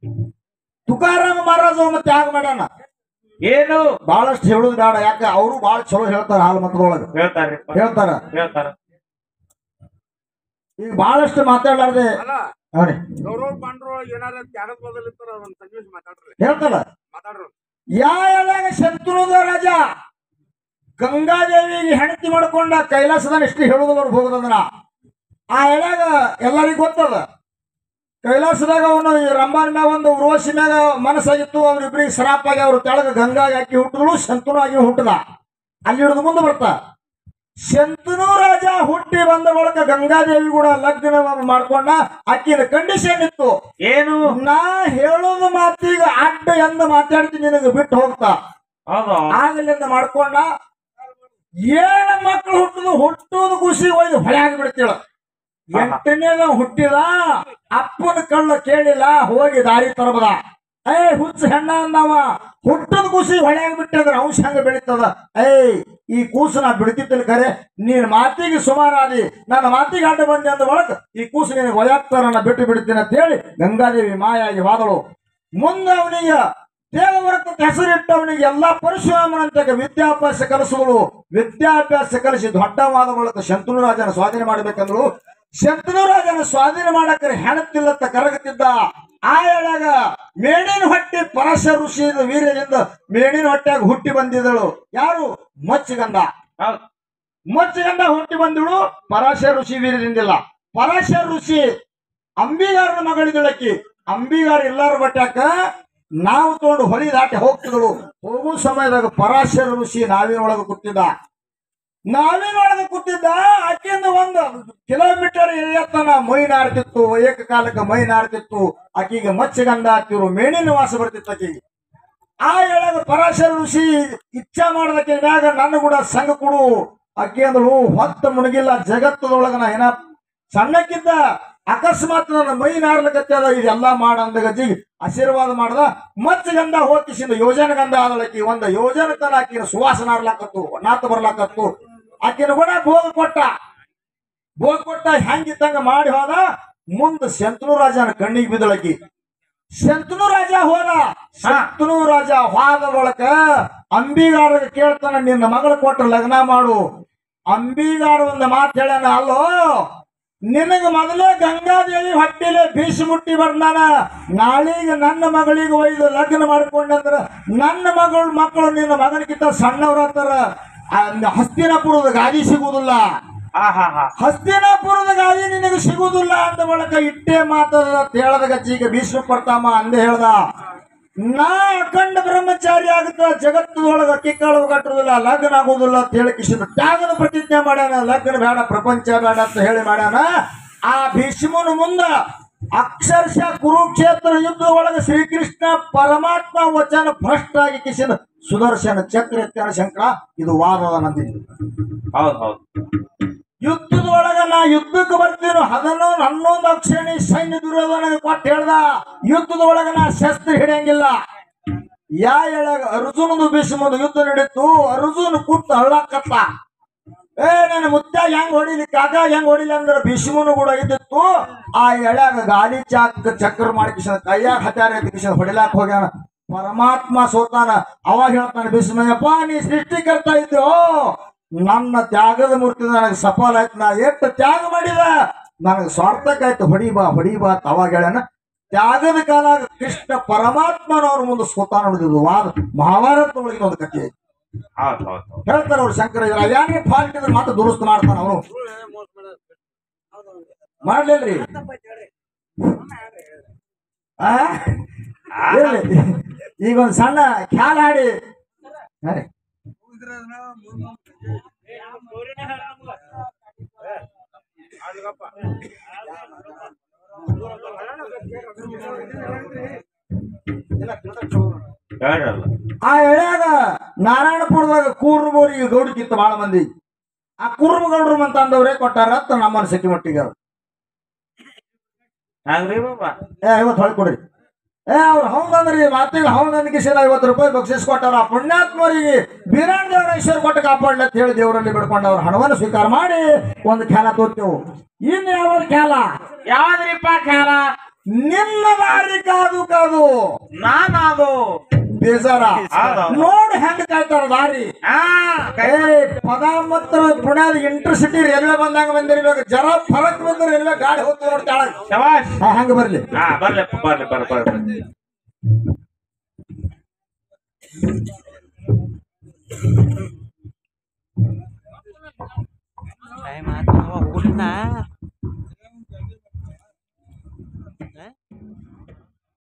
ತುಕಾರಾಮ ಮಹಾರಾಜ ಒಮ್ಮೆ ತ್ಯಾಗ ಮಾಡ್ಯಾನ ಏನು ಬಹಳಷ್ಟು ಹೇಳುದು ಬೇಡ ಯಾಕೆ ಅವರು ಬಹಳ ಚಲೋ ಹೇಳ್ತಾರ ಹಾಲು ಮತದೊಳಗ ಹೇಳ್ತಾರ್ರಿ ಹೇಳ್ತಾರ ಹೇಳ್ತಾರ ಈಗ ಬಹಳಷ್ಟು ಮಾತಾಡ್ಲಾರ್ದೆ ಅಲ್ಲ ನೋಡಿ ಗೌರವ ಪಾಂಡ್ರು ಏನಾರ ತ್ಯಾಗದ ಬದಲ್ ಇರ್ತಾರ ಒಂದ್ ಸನ್ನಿವೇಶ ಮಾತಾಡ್ರಿ ಹೇಳ್ತಾರ ಮಾತಾಡ್ರು ಯಾವ ಶತ್ರುದ ರಾಜ ಗಂಗಾದೇವಿಗೆ ಹೆಂಡತಿ ಮಾಡ್ಕೊಂಡ ಕೈಲಾಸದ ಇಷ್ಟು ಹೇಳುದು ಅವ್ರು ಹೋಗುದನ್ನ ಆ ಎಳ್ಯಾಗ ಎಲ್ಲರಿಗೂ ಗೊತ್ತದ ಕೈಲಾಸದಾಗ ಅವನು ಈ ರಂಭಾನ್ ಮ್ಯಾಗ ಒಂದು ಉರ್ವಶಿ ಮ್ಯಾಗ ಮನಸ್ಸಾಗಿತ್ತು ಅವ್ರಿಬ್ರಿಗೆ ಸರಾಪಾಗಿ ಅವ್ರು ತೆಳಗ ಗಂಗಾಗಿ ಹಾಕಿ ಹುಟ್ಟಿದಳು ಶಂತನು ಆಗಿ ಹುಟ್ಟದ ಅಲ್ಲಿ ಹಿಡಿದು ಮುಂದೆ ಬರ್ತಾ ಶಂತನು ರಾಜ ಹುಟ್ಟಿ ಬಂದ ಬಳಿಕ ಗಂಗಾದೇವಿ ಕೂಡ ಲಗ್ನ ಮಾಡ್ಕೊಂಡ ಆಕಿನ ಕಂಡೀಷನ್ ಇತ್ತು ಏನು ನಾ ಹೇಳೋದು ಮಾತೀಗ ಅಡ್ಡ ಎಂದ ಮಾತಾಡ್ತೀನಿ ನಿನಗೆ ಬಿಟ್ಟು ಹೋಗ್ತಾ ಹೌದು ಆಗಲಿಂದ ಮಾಡ್ಕೊಂಡ ಏಳು ಮಕ್ಕಳು ಹುಟ್ಟುದು ಹುಟ್ಟುದು ಖುಷಿ ಒಯ್ದು ಹೊಳೆಯಾಗಿ ಬಿಡ್ತೀಳ ಎಂಟನೇದ ಹುಟ್ಟಿದ ಅಪ್ಪನ ಕಳ್ಳ ಕೇಳಿಲ್ಲ ಹೋಗಿ ದಾರಿ ತರಬದ ಏ ಹುಚ್ಚ ಹೆಣ್ಣ ಅಂದವ ಹುಟ್ಟದ ಖುಷಿ ಹೊಳೆಯಾಗಿ ಬಿಟ್ಟದ್ರ ಅಂಶ ಹಂಗ ಬೆಳೀತದ ಏಯ್ ಈ ಕೂಸು ನಾ ಬಿಡ್ತಿದ್ದಿಲ್ಲ ಖರೆ ನೀನ್ ಮಾತಿಗೆ ಸುಮಾರಾದಿ ನನ್ನ ಮಾತಿಗೆ ಅಡ್ಡ ಬಂದೆ ಅಂದ ಒಳಗ ಈ ಕೂಸು ನಿನಗೆ ಒಯ್ಯಾಕ್ತಾರ ನಾ ಬಿಟ್ಟು ಬಿಡ್ತೀನಿ ಅಂತ ಹೇಳಿ ಗಂಗಾದೇವಿ ಮಾಯಾಗಿ ವಾದಳು ಮುಂದೆ ಅವನಿಗೆ ದೇವವರತ್ತ ಹೆಸರಿಟ್ಟು ಅವನಿಗೆ ಎಲ್ಲಾ ಪರಶುರಾಮನಂತೆ ವಿದ್ಯಾಭ್ಯಾಸ ಕಲಿಸುವಳು ವಿದ್ಯಾಭ್ಯಾಸ ಕಲಿಸಿ ದೊಡ್ಡವಾದ ಮೂಲಕ ಶಂತನು ರಾಜನ ಸ್ವಾಧೀನ ಮಾಡಬೇಕಂದ್ರು ಶಂತನು ರಾಜನ ಸ್ವಾಧೀನ ಮಾಡಕ್ಕೆ ಹೆಣತಿಲ್ಲತ್ತ ಕರಗುತ್ತಿದ್ದ ಆ ಎಳಗ ಮೇಣಿನ ಹೊಟ್ಟೆ ಪರಶ ಋಷಿಯಿಂದ ವೀರ್ಯದಿಂದ ಮೇಣಿನ ಹೊಟ್ಟೆಯಾಗ ಹುಟ್ಟಿ ಬಂದಿದ್ದಳು ಯಾರು ಮಚ್ಚಗಂಧ ಹೌದು ಮಚ್ಚಗಂಧ ಹುಟ್ಟಿ ಬಂದಳು ಪರಾಶ ಋಷಿ ವೀರ್ಯದಿಂದಿಲ್ಲ ಪರಾಶ ಋಷಿ ಅಂಬಿಗಾರನ ಮಗಳಿದಳಕಿ ಅಂಬಿಗಾರ ಎಲ್ಲಾರ ಬಟ್ಟಾಕ ನಾವು ತಗೊಂಡು ಹೊಳಿ ದಾಟಿ ಹೋಗ್ತಿದಳು ಹೋಗೋ ಸಮಯದಾಗ ಪರಾಶರ ಋಷಿ ನಾವಿನ ಒಳಗೆ ಕೂತಿದ್ದ ನಾವಿನ ಒಳಗೆ ಕೂತಿದ್ದ ಆಕೆಯಿಂದ ಒಂದು ಕಿಲೋಮೀಟರ್ ಎತ್ತನ ಮೈ ನಾರ್ತಿತ್ತು ಏಕಕಾಲಕ್ಕೆ ಮೈ ನಾರ್ತಿತ್ತು ಆಕಿಗೆ ಮಚ್ಚಗಂಧ ಹಾಕಿರು ಮೇಣಿನ ವಾಸ ಬರ್ತಿತ್ತು ಆಕಿಗೆ ಆ ಎಳಗ ಪರಾಶರ ಋಷಿ ಇಚ್ಛಾ ಮಾಡದಕ್ಕೆ ಮ್ಯಾಗ ನನ್ನ ಕೂಡ ಸಂಘ ಕೊಡು ಅಕ್ಕಿ ಅಂದಳು ಹೊತ್ತ ಮುಣಗಿಲ್ಲ ಜಗತ್ತದೊಳಗ ನಾ ಏನ ಸಣ್ಣಕ್ಕಿದ್ದ ಅಕಸ್ಮಾತ್ ನನ್ನ ಮೈ ನಾರ್ಲಕತ್ತದ ಇದೆಲ್ಲ ಮಾಡ ಅಂದ ಗಜ್ಜಿಗೆ ಆಶೀರ್ವಾದ ಮಾಡ್ದ ಮತ್ತ ಗಂಧ ಹೋಗಿಸಿದ ಯೋಜನೆ ಗಂಧ ಆದಳಕಿ ಒಂದ ಯೋಜನೆ ತನ ಆಕಿನ ಸುವಾಸ ನಾರ್ಲಾಕತ್ತು ನಾತ ಬರ್ಲಾಕತ್ತು ಆಕಿನ ಕೂಡ ಭೋಗ ಕೊಟ್ಟ ಭೋಗ ಕೊಟ್ಟ ಹೆಂಗಿತ್ತಂಗ ಮಾಡಿ ಹೋದ ಮುಂದ ಶಂತನು ರಾಜನ ಕಣ್ಣಿಗೆ ಬಿದ್ದಳಕಿ ಶಂತನು ರಾಜ ಹೋದ ಶಂತನು ರಾಜ ಹೋದ ಬಳಕ ಅಂಬಿಗಾರಗೆ ಕೇಳ್ತಾನ ನಿನ್ನ ಮಗಳ ಕೊಟ್ಟು ಲಗ್ನ ಮಾಡು ಅಂಬಿಗಾರ ಒಂದು ಮಾತು ಹೇಳ್ಯಾನ ಅಲ್ಲೋ ನಿನಗ ಮೊದಲೇ ಗಂಗಾದೇವಿ ಹೊಟ್ಟಿಲೆ ಬೀಸಿ ಮುಟ್ಟಿ ಬರ್ದಾನ ನಾಳೆಗೆ ನನ್ನ ಮಗಳಿಗೆ ಒಯ್ದು ಲಗ್ನ ಮಾಡ್ಕೊಂಡಂದ್ರ ನನ್ನ ಮಗಳು ಮಕ್ಕಳು ನಿನ್ನ ಮಗನಿಗಿಂತ ಸಣ್ಣವ್ರ ಅಂತಾರ ಆ, ಹಸ್ತಿನಾಪುರದ ಗಾದಿ ಸಿಗುವುದಿಲ್ಲ ಹಾ ಹಾ ಹಾ ಹಸ್ತಿನಾಪುರದ ಗಾದಿ ನಿನಗೆ ಸಿಗುವುದಿಲ್ಲ ಅಂದ ಬಳಕ ಇಟ್ಟೆ ಮಾತದ ತೇಳದ ಗಚ್ಚಿಗೆ ಭೀಷ್ಮ ಪಡ್ತಾಮ ಅಂದೆ ಹೇಳ್ದ ನಾ ಅಖಂಡ ಬ್ರಹ್ಮಚಾರಿ ಆಗುತ್ತ ಜಗತ್ತದೊಳಗ ಕಿಕ್ಕಾಳು ಕಟ್ಟುದಿಲ್ಲ ಲಗ್ನ ಆಗುದಿಲ್ಲ ಅಂತ ಹೇಳಿ ಕಿಶನ್ ತ್ಯಾಗದ ಪ್ರತಿಜ್ಞೆ ಮಾಡ್ಯಾನ ಲಗ್ನ ಬೇಡ ಪ್ರಪಂಚ ಬೇಡ ಅಂತ ಹೇಳಿ ಮಾಡ್ಯಾನ ಆ ಭೀಷ್ಮನ ಮುಂದ ಅಕ್ಷರಶಃ ಕುರುಕ್ಷೇತ್ರ ಯುದ್ಧ ಒಳಗ ಶ್ರೀಕೃಷ್ಣ ಪರಮಾತ್ಮ ವಚನ ಭ್ರಷ್ಟ ಆಗಿ ಕಿಶನ್ ಸುದರ್ಶನ ಚಕ್ರ ಎತ್ತಾನ ಶಂಕರ ಇದು ವಾದದ ನಂದಿದ್ದು ಹೌದು ಹೌದು ಯುದ್ಧದ ಒಳಗ ನಾ ಯುದ್ಧಕ್ಕೆ ಬರ್ತೀನೋ ಹನ್ನೊಂದು ಹನ್ನೊಂದು ಅಕ್ಷರಣಿ ಸೈನ್ಯ ದುರ್ಯೋಧನಿಗೆ ಕೊಟ್ಟು ಹೇಳ್ದ ಯುದ್ಧದ ಒಳಗ ನಾ ಶಸ್ತ್ರ ಹಿಡಿಯಂಗಿಲ್ಲ ಯಾ ಎಳಗ ಅರ್ಜುನದು ಭೀಷ್ಮದು ಯುದ್ಧ ನಡೀತು ಅರ್ಜುನ್ ಕೂತ್ ಹಳ್ಳಕತ್ತ ಏ ನನ್ನ ಮುತ್ತ ಹೆಂಗ್ ಹೊಡಿಲಿ ಕಾಕ ಹೆಂಗ್ ಹೊಡಿಲಿ ಅಂದ್ರೆ ಭೀಷ್ಮನು ಕೂಡ ಇದ್ದಿತ್ತು ಆ ಎಳ್ಯಾಗ ಗಾಲಿ ಚಾಕ್ ಚಕ್ರ ಮಾಡಿಕಿಸ ಕೈಯಾಗ ಹತ್ಯಾರ ಎತ್ತಿಕಿಸ ಹೊಡಿಲಾಕ್ ಹೋಗ್ಯಾನ ಪರಮಾತ್ಮ ಸೋತಾನ ಅವಾಗ ಹೇಳ್ತಾನೆ ಭೀಷ್ಮಯ್ಯಪ್ಪ ನೀ ಸೃಷ್ಟಿಕರ್ತ ಇದ್ದೋ ನನ್ನ ತ್ಯಾಗದ ಮೂರ್ತಿ ನನಗೆ ಸಫಲ ಆಯ್ತು ನಾ ಎಷ್ಟು ತ್ಯಾಗ ಮಾಡಿದ ನನಗೆ ಸ್ವಾರ್ಥಕ್ಕಾಯ್ತು ಹೊಡಿ ಬಾ ಹೊಡಿ ಬಾ ಅಂತ ಅವಾಗ ಹೇಳ್ಯಾನ ತ್ಯಾಗದ ಕಾಲ ಕೃಷ್ಣ ಪರಮಾತ್ಮನವ್ರ ಮುಂದೆ ಸೋತಾನ ನೋಡಿದ್ರು ವಾದ ಮಹಾಭಾರತ ಒಳಗಿನ ಒಂದು ಕಥೆ ಐತಿ ಹೌದು ಹೌದು ಹೌದು ಹೇಳ್ತಾರ ಅವ್ರು ಶಂಕರ ಇದ್ರ ಯಾಕೆ ಫಾಲ್ಟ್ ಇದ್ರೆ ಮತ್ತೆ ದುರುಸ್ತು ಮಾಡ್ತಾನ ಅವನು ಮಾಡ್ಲಿಲ್ರಿ ಆ? ಇರ್ಲಿ. ಈಗ ಒಂದ್ ಸಣ್ಣ ಖ್ಯಾಲ್ ಹಾಡಿ ಹಾ ರೀ. ಹೇಳ್ರಲ್ಲ ಆ ಎಳ್ಯಾಗ ನಾರಾಯಣಪುರದಾಗ ಕೂರ್ಮೂರಿಗೆ ಗೌಡಕ್ಕಿತ್ತು ಬಹಳ ಮಂದಿ ಆ ಕುರ್ಮ ಗೌಡ್ರು ಅಂತ ಅಂದವ್ರೆ ಕೊಟ್ಟಾರ ಅಂತ ನಮ್ಮ ಅನಿಸಿಕೆ ಮಟ್ಟಿಗೆ ಅದು. ಹಂಗ್ರಿ ಬಾಬಾ ಏ ಐವತ್ತು ಹೊಳ್ ಕೊಡ್ರಿ ಏ ಅವ್ರು ಹೌದಂದ್ರಿ ಮಾತಿಗೆ ಹೌದಂದಿಗೆ ಐವತ್ತು ರೂಪಾಯಿ ಬಕ್ಷಿಸ್ ಕೊಟ್ಟಾರ ಆ ಪುಣ್ಯಾತ್ಮರಿಗೆ ಬೀರಾಣ್ ದೇವರ ಈಶ್ವರ ಕೊಟ್ಟು ಕಾಪಾಡ್ಲಿ ಅಂತ ಹೇಳಿ ದೇವರಲ್ಲಿ ಬಿಡ್ಕೊಂಡು ಅವ್ರ ಹಣವನ್ನು ಸ್ವೀಕಾರ ಮಾಡಿ ಒಂದು ಖ್ಯಾಲ ತೋರ್ತೇವು ಇನ್ನು ಯಾವ ಖ್ಯಾಲ ಯಾವ್ದ್ರಿಪ್ಪ ಖ್ಯಾಲ ನಿನ್ನ ದಾರಿ ಕಾದು ಕಾದು ನಾನದು ಬೇಜಾರ ಹೌದು. ನೋಡ್ ಹೆಂಗ್ ಕಾಯ್ತಾರ ದಾರಿ ಆ ಏ ಪದ ಮತ್ತು ಪುಣ್ಯದ ಇಂಟರ್ಸಿಟಿ ರೈಲ್ವೆ ಬಂದಂಗ ಬಂದಿರ್ಬೇಕು ಜರ ಫರಕ್ ಬಂದ್ರೆ ರೈಲ್ವೆ ಗಾಡಿ ಹೋಗ್ತದೆ ನೋಡ್ತಾಳ ಶಬಾಷ್ ಹಂಗ ಬರ್ಲಿ ಹಾ ಬರ್ಲಿ ಬರ್ಲಿ ಬರ್ಲಿ ಬರ್ಲಿ ಟೈಮ್ ಆಯ್ತು ಹೋಗ್ಲಿನ